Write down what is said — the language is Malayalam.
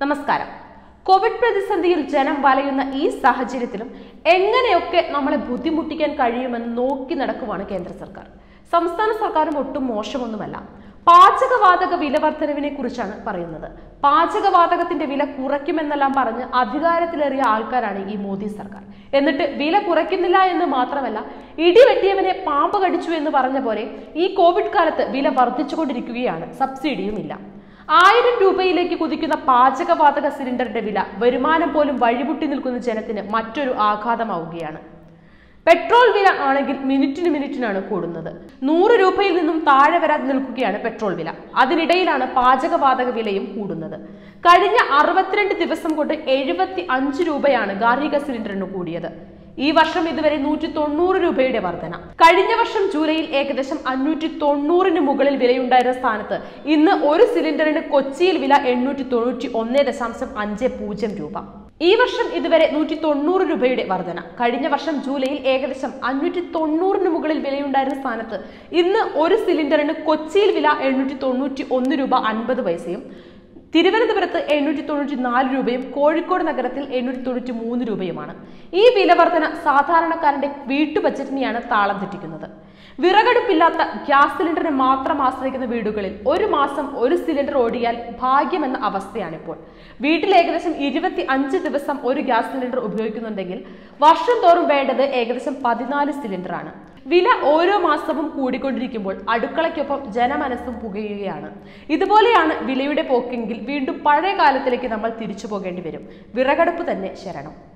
നമസ്കാരം കോവിഡ് പ്രതിസന്ധിയിൽ ജനം വലയുന്ന ഈ സാഹചര്യത്തിലും എങ്ങനെയൊക്കെ നമ്മളെ ബുദ്ധിമുട്ടിക്കാൻ കഴിയുമെന്ന് നോക്കി നടക്കുവാണ് കേന്ദ്ര സർക്കാർ സംസ്ഥാന സർക്കാരും ഒട്ടും മോശമൊന്നുമല്ല പാചകവാതക വില വർധനവിനെ കുറിച്ചാണ് പറയുന്നത് പാചകവാതകത്തിന്റെ വില കുറയ്ക്കുമെന്നെല്ലാം പറഞ്ഞ് അധികാരത്തിലേറിയ ആൾക്കാരാണ് ഈ മോദി സർക്കാർ എന്നിട്ട് വില കുറയ്ക്കുന്നില്ല എന്ന് മാത്രമല്ല ഇടിവെട്ടിയവനെ പാമ്പ് കടിച്ചു എന്ന് പറഞ്ഞ പോലെ ഈ കോവിഡ് കാലത്ത് വില വർദ്ധിച്ചുകൊണ്ടിരിക്കുകയാണ് സബ്സിഡിയുമില്ല ആയിരം രൂപയിലേക്ക് കുതിക്കുന്ന പാചകവാതക സിലിണ്ടറിന്റെ വില വരുമാനം പോലും വഴിമുട്ടി നിൽക്കുന്ന ജനത്തിന് മറ്റൊരു ആഘാതമാവുകയാണ് പെട്രോൾ വില ആണെങ്കിൽ മിനിറ്റിന് മിനിറ്റിനാണ് കൂടുന്നത് നൂറ് രൂപയിൽ നിന്നും താഴെ വരാതെ നിൽക്കുകയാണ് പെട്രോൾ വില അതിനിടയിലാണ് പാചകവാതക വിലയും കൂടുന്നത് കഴിഞ്ഞ അറുപത്തിരണ്ട് ദിവസം കൊണ്ട് എഴുപത്തി അഞ്ച് രൂപയാണ് ഗാർഹിക സിലിണ്ടറിന് കൂടിയത് ഈ വർഷം ഇതുവരെ നൂറ്റി തൊണ്ണൂറ് രൂപയുടെ വർധന കഴിഞ്ഞ വർഷം ജൂലൈയിൽ ഏകദേശം അഞ്ഞൂറ്റി തൊണ്ണൂറിന് മുകളിൽ വിലയുണ്ടായിരുന്ന സ്ഥാനത്ത് ഇന്ന് ഒരു സിലിണ്ടറിന് കൊച്ചിയിൽ വില എണ്ണൂറ്റി തൊണ്ണൂറ്റി ഒന്ന് ദശാംശം അഞ്ച് പൂജ്യം രൂപ ഈ വർഷം ഇതുവരെ നൂറ്റി തൊണ്ണൂറ് രൂപയുടെ വർധന കഴിഞ്ഞ വർഷം ജൂലൈയിൽ ഏകദേശം അഞ്ഞൂറ്റി തൊണ്ണൂറിന് മുകളിൽ വിലയുണ്ടായിരുന്ന സ്ഥാനത്ത് ഇന്ന് ഒരു സിലിണ്ടറിന് കൊച്ചിയിൽ വില എണ്ണൂറ്റി തൊണ്ണൂറ്റി ഒന്ന് രൂപ അൻപത് പൈസയും തിരുവനന്തപുരത്ത് എണ്ണൂറ്റി തൊണ്ണൂറ്റി നാല് രൂപയും കോഴിക്കോട് നഗരത്തിൽ എണ്ണൂറ്റി തൊണ്ണൂറ്റി മൂന്ന് രൂപയുമാണ് ഈ വില വർധന സാധാരണക്കാരന്റെ വീട്ടു ബജറ്റിനെയാണ് താളം തെറ്റിക്കുന്നത് വിറകടുപ്പില്ലാത്ത ഗ്യാസ് സിലിണ്ടറിനെ മാത്രം ആശ്രയിക്കുന്ന വീടുകളിൽ ഒരു മാസം ഒരു സിലിണ്ടർ ഓടിയാൽ ഭാഗ്യമെന്ന അവസ്ഥയാണിപ്പോൾ വീട്ടിൽ ഏകദേശം ഇരുപത്തി അഞ്ച് ദിവസം ഒരു ഗ്യാസ് സിലിണ്ടർ ഉപയോഗിക്കുന്നുണ്ടെങ്കിൽ വർഷം തോറും വേണ്ടത് ഏകദേശം പതിനാല് സിലിണ്ടറാണ് വില ഓരോ മാസവും കൂടിക്കൊണ്ടിരിക്കുമ്പോൾ അടുക്കളയ്ക്കൊപ്പം ജനമനസ്സും പുകയുകയാണ് ഇതുപോലെയാണ് വിലയുടെ പോക്കെങ്കിൽ വീണ്ടും പഴയ കാലത്തിലേക്ക് നമ്മൾ തിരിച്ചു പോകേണ്ടി വരും വിറകടുപ്പ് തന്നെ ശരണം